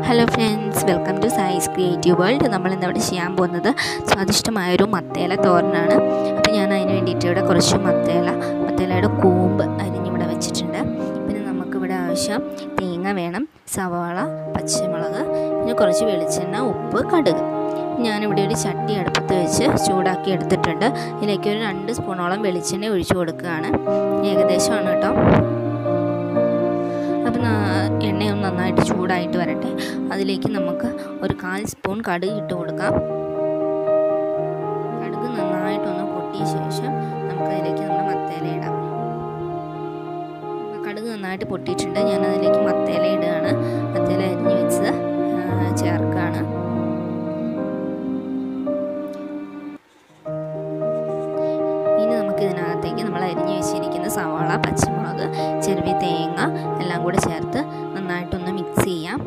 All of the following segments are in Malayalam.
hello friends welcome to Sai's creative world നമ്മൾ ഇന്നിവിടെ ചെയ്യാൻ പോകുന്നത് സ്വാദിഷ്ടമായൊരു മത്തേല തോരനാണ് അപ്പോൾ ഞാൻ അതിന് വേണ്ടിയിട്ട് ഇവിടെ കുറച്ച് മത്തേല മത്തേലയുടെ കൂമ്പ് അരിഞ്ഞിവിടെ വെച്ചിട്ടുണ്ട് പിന്നെ നമുക്കിവിടെ ആവശ്യം തേങ്ങ വേണം സവാള പച്ചമുളക് പിന്നെ കുറച്ച് വെളിച്ചെണ്ണ ഉപ്പ് കടുക് ഞാനിവിടെ ഒരു ചട്ടി അടുപ്പത്ത് വെച്ച് ചൂടാക്കി എടുത്തിട്ടുണ്ട് ഇതിലേക്ക് ഒരു രണ്ട് സ്പൂണോളം വെളിച്ചെണ്ണ ഒഴിച്ചു കൊടുക്കുകയാണ് ഏകദേശമാണ് കേട്ടോ അപ്പം എണ്ണയൊന്ന് നന്നായിട്ട് ചൂടായിട്ട് വരട്ടെ അതിലേക്ക് നമുക്ക് ഒരു കാൽ സ്പൂൺ കടുക് ഇട്ട് കൊടുക്കാം കടുക് നന്നായിട്ടൊന്ന് പൊട്ടിയ ശേഷം നമുക്ക് അതിലേക്ക് നമ്മുടെ മത്തേല ഇടാം കടുക് നന്നായിട്ട് പൊട്ടിയിട്ടുണ്ട് ഞാൻ അതിലേക്ക് മത്തേല ഇടുകയാണ് മത്തേല അരിഞ്ഞ് വെച്ച് ചേർക്കുകയാണ് ഇനി നമുക്ക് ഇതിനകത്തേക്ക് നമ്മൾ അരിഞ്ഞ് വെച്ചിരിക്കുന്ന സവാള പച്ചമുളക് ചെറുവി തേങ്ങ എല്ലാം കൂടെ ചേർത്ത് നന്നായിട്ടൊന്ന് മിക്സ് ചെയ്യാം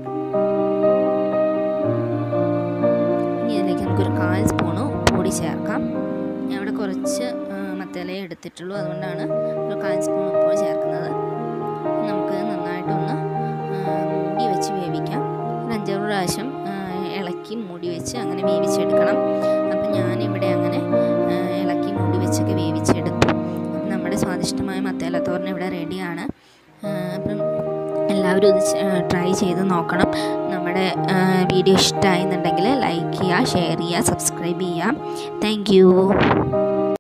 ഇനി ഇതിലേക്ക് നമുക്കൊരു കാൽ സ്പൂണ് പൊടി ചേർക്കാം ഞാൻ ഇവിടെ കുറച്ച് മത്തലയെ എടുത്തിട്ടുള്ളൂ അതുകൊണ്ടാണ് ഒരു കാൽ സ്പൂൺ ഉപ്പ് ചേർക്കുന്നത് നമുക്ക് നന്നായിട്ടൊന്ന് മൂടി വെച്ച് വേവിക്കാം ഒരു അഞ്ചാറ് പ്രാവശ്യം ഇളക്കി മൂടി വെച്ച് അങ്ങനെ വേവിച്ചെടുക്കണം അപ്പം ഞാനിവിടെ അങ്ങനെ ഇളക്കി മൂടി വെച്ചൊക്കെ വേവിച്ചെടുത്തു നമ്മുടെ സ്വാദിഷ്ടമായ മത്തേലത്തോരൻ ഇവിടെ റെഡിയാണ് അപ്പം എല്ലാവരും ഇത് ട്രൈ ചെയ്ത് നോക്കണം നമ്മുടെ വീഡിയോ ഇഷ്ടമായിരുന്നുണ്ടെങ്കിൽ ലൈക്ക് ചെയ്യുക ഷെയർ ചെയ്യുക സബ്സ്ക്രൈബ് ചെയ്യുക താങ്ക്